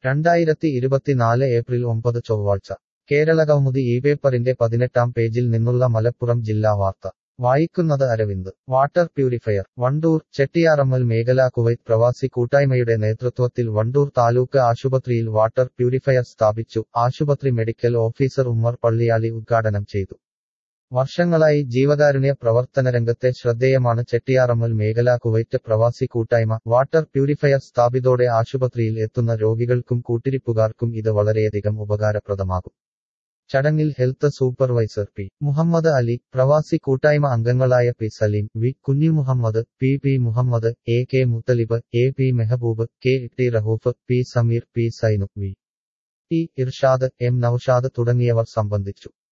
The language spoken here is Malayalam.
രണ്ടായിരത്തി ഇരുപത്തിനാല് ഏപ്രിൽ ഒമ്പത് ചൊവ്വാഴ്ച കേരളകൗമുദി ഈ പേപ്പറിന്റെ പതിനെട്ടാം പേജിൽ നിന്നുള്ള മലപ്പുറം ജില്ലാ വാർത്ത വായിക്കുന്നത് അരവിന്ദ് വാട്ടർ പ്യൂരിഫയർ വണ്ടൂർ ചെട്ടിയാറമ്മൽ മേഖലാ കുവൈത്ത് പ്രവാസി കൂട്ടായ്മയുടെ നേതൃത്വത്തിൽ വണ്ടൂർ താലൂക്ക് ആശുപത്രിയിൽ വാട്ടർ പ്യൂരിഫയർ സ്ഥാപിച്ചു ആശുപത്രി മെഡിക്കൽ ഓഫീസർ ഉമ്മർ പള്ളിയാളി ഉദ്ഘാടനം ചെയ്തു വർഷങ്ങളായി ജീവകാരുണ്യ പ്രവർത്തനരംഗത്തെ ശ്രദ്ധേയമാണ് ചെട്ടിയാറമ്മൽ മേഖലാ കുവൈറ്റ് പ്രവാസി കൂട്ടായ്മ വാട്ടർ പ്യൂരിഫയർ സ്ഥാപിതോടെ ആശുപത്രിയിൽ എത്തുന്ന രോഗികൾക്കും കൂട്ടിരിപ്പുകാർക്കും ഇത് വളരെയധികം ഉപകാരപ്രദമാകും ചടങ്ങിൽ health supervisor P Muhammad Ali പ്രവാസി കൂട്ടായ്മ അംഗങ്ങളായ P Saleem V Kunhi Muhammad P P Muhammad A K Muthalib A P Mehaboob K T Rahoof P Sameer P Sainu V T Irshad M Naushad തുടങ്ങിയവർ സംബന്ധിച്ചു